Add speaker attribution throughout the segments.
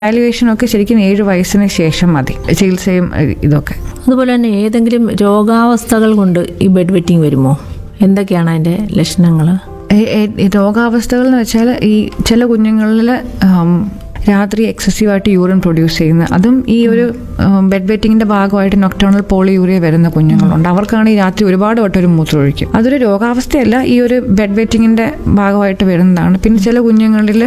Speaker 1: valuation ഒക്കെ ശരിക്കും ഏഴ് വയസ്സിന് ശേഷം മതി ചികിത്സയും ഏഹ്, ഇതൊക്കെ
Speaker 2: അതുപോലെ തന്നെ ഏതെങ്കിലും രോഗാവസ്ഥകൾ കൊണ്ട് ഈ ബെഡ് വെറ്റിംഗ് വരുമോ എന്തൊക്കെയാണ് അതിൻ്റെ ലക്ഷണങ്ങൾ
Speaker 1: ഏ- ഏ- ഈ രോഗാവസ്ഥകൾ എന്ന് വെച്ചാൽ ഈ ചില കുഞ്ഞുങ്ങളിൽ രാത്രി എക്സസീവായിട്ട് യൂറിൻ പ്രൊഡ്യൂസ് ചെയ്യുന്ന അതും ഈ ഒരു ബെഡ് വെറ്റിങ്ങിന്റെ ഭാഗമായിട്ട് നൊക്ടേണൽ പോളിയൂറിയ വരുന്ന കുഞ്ഞുങ്ങളുണ്ട് അവർക്കാണ് ഈ രാത്രി ഒരുപാട് വട്ടം ഒരു മൂത്രമൊഴിക്കും അതൊരു രോഗാവസ്ഥയല്ല ഈ ഒരു ബെഡ് വെറ്റിങ്ങിന്റെ ഭാഗമായിട്ട് വരുന്നതാണ് പിന്നെ ചില കുഞ്ഞുങ്ങളിൽ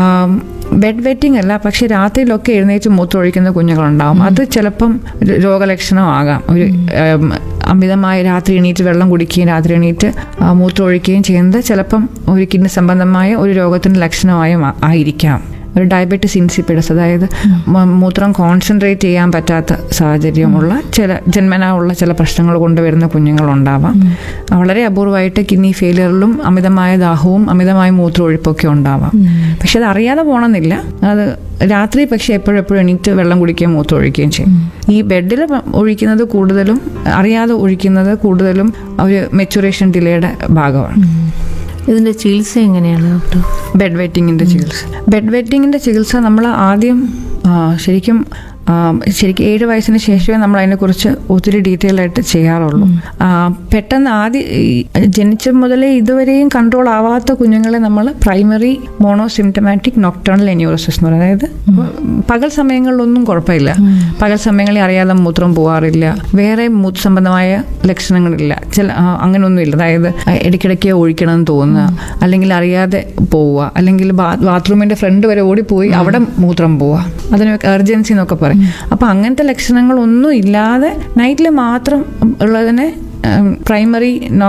Speaker 1: ബെഡ് വെറ്റിംഗ് അല്ല പക്ഷെ രാത്രിയിലൊക്കെ എഴുന്നേറ്റ് മൂത്രമൊഴിക്കുന്ന കുഞ്ഞുങ്ങളുണ്ടാവും അത് ചിലപ്പം ര- രോഗലക്ഷണമാകാം ഒരു ഉം, അമിതമായ രാത്രി എണീറ്റ് വെള്ളം കുടിക്കുകയും രാത്രി എണീറ്റ് ആ, മൂത്രമൊഴിക്കുകയും ചെയ്യുന്നത് ചിലപ്പം ഒരു കിഡ്നി സംബന്ധമായ ഒരു രോഗത്തിന്റെ ലക്ഷണമായും ആ- ആയിരിക്കാം ഒരു ഡയബറ്റിസ് ഇൻസിപ്പിഡസ് അതായത് മ- മൂത്രം കോൺസെൻട്രേറ്റ് ചെയ്യാൻ പറ്റാത്ത സാഹചര്യമുള്ള ചില ജന്മനാ ഉള്ള ചില പ്രശ്നങ്ങൾ കൊണ്ടുവരുന്ന കുഞ്ഞുങ്ങളുണ്ടാവാം വളരെ അപൂർവമായിട്ട് കിഡ്നി ഫെയിലിയറിലും അമിതമായ ദാഹവും അമിതമായ മൂത്രമൊഴിപ്പൊക്കെ ഉണ്ടാവാം പക്ഷെ അത് അറിയാതെ പോകണമെന്നില്ല അത് രാത്രി പക്ഷെ എപ്പോഴെപ്പോഴും എണീറ്റ് വെള്ളം കുടിക്കുകയും മൂത്രം ഒഴിക്കുകയും ചെയ്യും ഈ ബെഡിൽ ഒഴിക്കുന്നത് കൂടുതലും അറിയാതെ ഒഴിക്കുന്നത് കൂടുതലും ഒരു മെച്ചുറേഷൻ ഡിലേയുടെ ഭാഗമാണ്
Speaker 2: ഇതിൻ്റെ ചികിത്സ എങ്ങനെയാണ് ഡോക്ടർ
Speaker 1: ബെഡ് വെറ്റിങ്ങിൻ്റെ ചികിത്സ ബെഡ് വെറ്റിങ്ങിൻ്റെ ചികിത്സ നമ്മൾ ആദ്യം ആ, ശരിക്കും ആ, ശരിക്കും ഏഴ് വയസ്സിന് ശേഷമേ നമ്മൾ അതിനെക്കുറിച്ച് ഒത്തിരി ഡീറ്റെയിൽ ആയിട്ട് ചെയ്യാറുള്ളൂ ആ, പെട്ടെന്ന് ആദ്യം ഈ ജനിച്ച മുതലേ ഇതുവരെയും കൺട്രോൾ ആവാത്ത കുഞ്ഞുങ്ങളെ നമ്മൾ പ്രൈമറി മോണോസിംറ്റമാറ്റിക് നൊക്ടേണൽ എന്യൂറോസിസ് എന്ന് പറയുന്നത് അതായത് പകൽ സമയങ്ങളിലൊന്നും കുഴപ്പമില്ല പകൽ സമയങ്ങളിൽ അറിയാതെ മൂത്രം പോകാറില്ല വേറെ മൂത്ര സംബന്ധമായ ലക്ഷണങ്ങളില്ല ചില ആ, അങ്ങനെയൊന്നുമില്ല അതായത് ഇടയ്ക്കിടയ്ക്ക് ഒഴിക്കണമെന്ന് തോന്നുക അല്ലെങ്കിൽ അറിയാതെ പോവുക അല്ലെങ്കിൽ ബാത്റൂമിന്റെ ഫ്രണ്ട് വരെ ഓടിപ്പോയി അവിടെ മൂത്രം പോവുക അതിനൊക്കെ എർജൻസി എന്നൊക്കെ പറയും അപ്പൊ അങ്ങനത്തെ ലക്ഷണങ്ങളൊന്നും ഇല്ലാതെ നൈറ്റിൽ മാത്രം ഉള്ളതിനെ പ്രൈമറി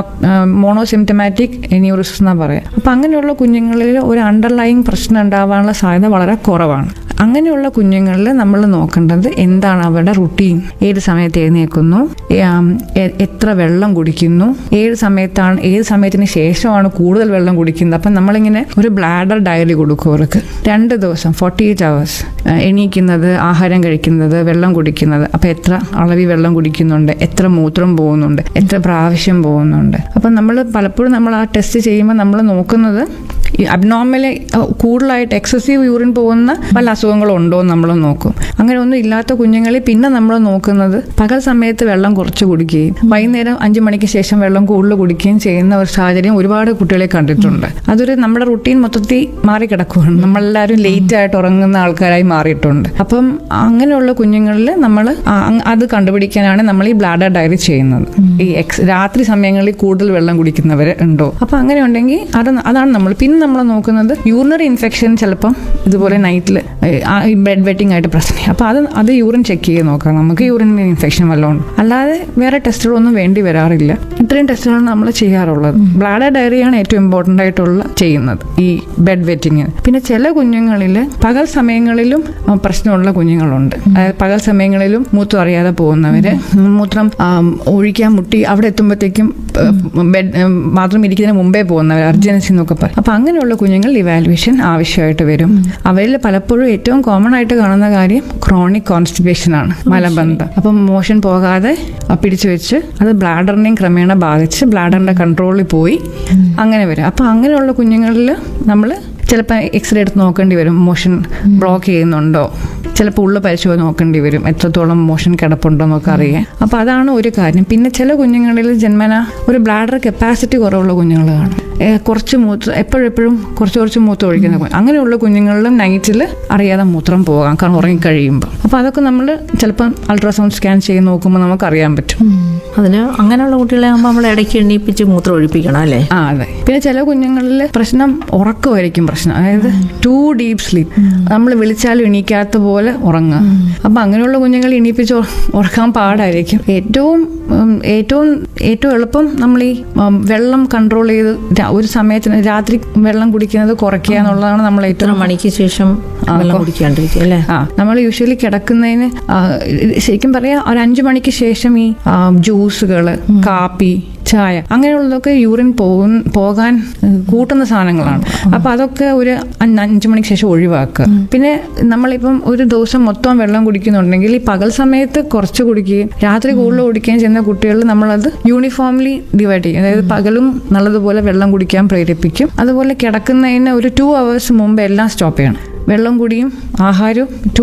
Speaker 1: മോണോസിംറ്റമാറ്റിക് എന്യൂറിസിസ് എന്നാ പറയാം അപ്പൊ അങ്ങനെയുള്ള കുഞ്ഞുങ്ങളിൽ ഒരു അണ്ടർലൈങ് പ്രശ്നം ഉണ്ടാവാനുള്ള സാധ്യത വളരെ കുറവാണ് അങ്ങനെയുള്ള കുഞ്ഞുങ്ങളിൽ നമ്മൾ നോക്കേണ്ടത് എന്താണ് അവരുടെ റുട്ടീൻ ഏത് സമയത്ത് എഴുന്നേൽക്കുന്നു ഏ- ആം, എ- എത്ര വെള്ളം കുടിക്കുന്നു ഏത് സമയത്താണ് ഏത് സമയത്തിന് ശേഷമാണ് കൂടുതൽ വെള്ളം കുടിക്കുന്നത് അപ്പം നമ്മളിങ്ങനെ ഒരു ബ്ലാഡർ ഡയറി കൊടുക്കും അവർക്ക് രണ്ട് ദിവസം ഫോർട്ടി എയ്റ്റ് അവേഴ്സ് എണീക്കുന്നത് ആഹാരം കഴിക്കുന്നത് വെള്ളം കുടിക്കുന്നത് അപ്പം എത്ര അളവിൽ വെള്ളം കുടിക്കുന്നുണ്ട് എത്ര മൂത്രം പോകുന്നുണ്ട് എത്ര പ്രാവശ്യം പോകുന്നുണ്ട് അപ്പം നമ്മൾ പലപ്പോഴും നമ്മൾ ആ ടെസ്റ്റ് ചെയ്യുമ്പോൾ നമ്മൾ നോക്കുന്നത് ഈ അബ്നോർമലി കൂടുതലായിട്ട് എക്സസീവ് യൂറിൻ പോകുന്ന പല അസുഖങ്ങളും ഉണ്ടോ എന്ന് നമ്മൾ നോക്കും അങ്ങനെ ഒന്നും ഇല്ലാത്ത കുഞ്ഞുങ്ങളിൽ പിന്നെ നമ്മൾ നോക്കുന്നത് പകൽ സമയത്ത് വെള്ളം കുറച്ച് കുടിക്കുകയും വൈകുന്നേരം അഞ്ചു മണിക്ക് ശേഷം വെള്ളം കൂടുതൽ കുടിക്കുകയും ചെയ്യുന്ന ഒരു സാഹചര്യം ഒരുപാട് കുട്ടികളെ കണ്ടിട്ടുണ്ട് അതൊരു നമ്മുടെ റുട്ടീൻ മൊത്തത്തിൽ മാറിക്കിടക്കുകയാണ് നമ്മളെല്ലാവരും ലേറ്റ് ആയിട്ട് ഉറങ്ങുന്ന ആൾക്കാരായി മാറിയിട്ടുണ്ട് അപ്പം അങ്ങനെയുള്ള കുഞ്ഞുങ്ങളിൽ നമ്മൾ അത് കണ്ടുപിടിക്കാനാണ് നമ്മൾ ഈ ബ്ലാഡർ ഡയറി ചെയ്യുന്നത് ഈ എക്സ് രാത്രി സമയങ്ങളിൽ കൂടുതൽ വെള്ളം കുടിക്കുന്നവർ ഉണ്ടോ അപ്പൊ അങ്ങനെ ഉണ്ടെങ്കിൽ അത് അതാണ് നമ്മൾ പിന്നെ നമ്മൾ നോക്കുന്നത് യൂറിനറി ഇൻഫെക്ഷൻ ചിലപ്പം ഇതുപോലെ നൈറ്റിൽ ബെഡ് വെറ്റിംഗ് ആയിട്ട് പ്രശ്നം അപ്പൊ അത് അത് യൂറിൻ ചെക്ക് ചെയ്ത് നോക്കാം നമുക്ക് യൂറിനറി ഇൻഫെക്ഷൻ വല്ലതും ഉണ്ട് അല്ലാതെ വേറെ ടെസ്റ്റുകളൊന്നും വേണ്ടി വരാറില്ല ഇത്രയും ടെസ്റ്റുകളാണ് നമ്മൾ ചെയ്യാറുള്ളത് ബ്ലാഡർ ഡയറിയാണ് ഏറ്റവും ഇമ്പോർട്ടൻ്റ് ആയിട്ടുള്ള ചെയ്യുന്നത് ഈ ബെഡ് വെറ്റിംഗ് പിന്നെ ചില കുഞ്ഞുങ്ങളിൽ പകൽ സമയങ്ങളിലും ആ, പ്രശ്നമുള്ള കുഞ്ഞുങ്ങളുണ്ട് അതായത് പകൽ സമയങ്ങളിലും മൂത്രം അറിയാതെ പോകുന്നവര് മൂത്രം ആ, ഒഴിക്കാൻ മുട്ടി അവിടെ എത്തുമ്പോഴത്തേക്കും ബെഡ് മാത്രം ഇരിക്കുന്നതിന് മുമ്പേ പോകുന്നവർ അർജൻസി എന്നൊക്കെ പറയും അപ്പൊ അങ്ങനെയുള്ള കുഞ്ഞുങ്ങൾ ഇവാലുവേഷൻ ആവശ്യമായിട്ട് വരും അവരിൽ പലപ്പോഴും ഏറ്റവും കോമൺ ആയിട്ട് കാണുന്ന കാര്യം ക്രോണിക് കോൺസ്റ്റിപ്പേഷൻ ആണ് മലബന്ധം അപ്പം മോഷൻ പോകാതെ ആ, പിടിച്ചു വെച്ച് അത് ബ്ലാഡറിനെയും ക്രമേണ ബാധിച്ച് ബ്ലാഡറിന്റെ കൺട്രോളിൽ പോയി അങ്ങനെ വരും അപ്പൊ അങ്ങനെയുള്ള കുഞ്ഞുങ്ങളിൽ നമ്മൾ ചിലപ്പോൾ എക്സ്റേ എടുത്ത് നോക്കേണ്ടി വരും മോഷൻ ബ്ലോക്ക് ചെയ്യുന്നുണ്ടോ ചിലപ്പോൾ ഉള്ള പരിശോധന നോക്കേണ്ടി വരും എത്രത്തോളം മോഷൻ കിടപ്പുണ്ടോ എന്നൊക്കെ അറിയാൻ അപ്പോൾ അതാണ് ഒരു കാര്യം പിന്നെ ചില കുഞ്ഞുങ്ങളിൽ ജന്മന ഒരു ബ്ലാഡർ കപ്പാസിറ്റി കുറവുള്ള കുഞ്ഞുങ്ങൾ കാണും ഏ, കുറച്ച് മൂത്രം എപ്പോഴെപ്പോഴും കുറച്ച് കുറച്ച് മൂത്രം ഒഴിക്കുന്ന കുഞ്ഞ് അങ്ങനെയുള്ള കുഞ്ഞുങ്ങളിലും നൈറ്റിൽ അറിയാതെ മൂത്രം പോകാം കാരണം ഉറങ്ങിക്കഴിയുമ്പോൾ അപ്പോൾ അതൊക്കെ നമ്മൾ ചിലപ്പം അൾട്രാസൗണ്ട് സ്കാൻ ചെയ്ത് നോക്കുമ്പോൾ നമുക്ക് അറിയാൻ പറ്റും
Speaker 2: അതിന് അങ്ങനെയുള്ള കുട്ടികളെ ആകുമ്പോൾ നമ്മൾ ഇടയ്ക്ക് എണ്ണീപ്പിച്ച് മൂത്രം ഒഴിപ്പിക്കണം അല്ലേ
Speaker 1: ആ അതെ പിന്നെ ചില കുഞ്ഞുങ്ങളിൽ പ്രശ്നം ഉറക്കമായിരിക്കും പ്രശ്നം അതായത് ടു ഡീപ് സ്ലീപ്പ് നമ്മൾ വിളിച്ചാലും എണീക്കാത്ത പോലെ ഉറങ്ങുക അപ്പൊ അങ്ങനെയുള്ള കുഞ്ഞുങ്ങൾ എണീപ്പിച്ച് ഉറ- ഉറക്കാൻ പാടായിരിക്കും ഏറ്റവും ഉം, ഏറ്റവും ഏറ്റവും എളുപ്പം നമ്മൾ ഈ ഉം, വെള്ളം കൺട്രോൾ ചെയ്ത് രാ- ഒരു സമയത്തിന് രാത്രി വെള്ളം കുടിക്കുന്നത് കുറയ്ക്കുക എന്നുള്ളതാണ് നമ്മൾ
Speaker 2: ഇത്ര
Speaker 1: ഏറ്റവും
Speaker 2: മണിക്ക് ശേഷം വെള്ളം കുടിക്കാണ്ടിരിക്കും അല്ലേ
Speaker 1: ആ നമ്മൾ യൂഷ്വലി കിടക്കുന്നതിന് ആ, ശരിക്കും പറയാം ഒരു അഞ്ചു മണിക്ക് ശേഷം ഈ ജ്യൂസുകൾ കാപ്പി ചായ അങ്ങനെയുള്ളതൊക്കെ യൂറിൻ പോകും പോകാൻ ഉം, കൂട്ടുന്ന സാധനങ്ങളാണ് അപ്പൊ അതൊക്കെ ഒരു അഞ്ച് അഞ്ച് മണിക്ക് ശേഷം ഒഴിവാക്കുക പിന്നെ നമ്മളിപ്പം ഒരു ദിവസം മൊത്തം വെള്ളം കുടിക്കുന്നുണ്ടെങ്കിൽ ഈ പകൽ സമയത്ത് കുറച്ച് കുടിക്കുകയും രാത്രി കൂടുതൽ കുടിക്കുകയും ചെയ്യുന്ന കുട്ടികളിൽ നമ്മളത് യൂണിഫോംലി ഡിവൈഡ് ചെയ്യും അതായത് പകലും നല്ലതുപോലെ വെള്ളം കുടിക്കാൻ പ്രേരിപ്പിക്കും അതുപോലെ കിടക്കുന്നതിന് ഒരു ടു അവേഴ്സ് മുമ്പ് എല്ലാം സ്റ്റോപ്പ് ചെയ്യണം വെള്ളം കുടിയും ആഹാരവും ടു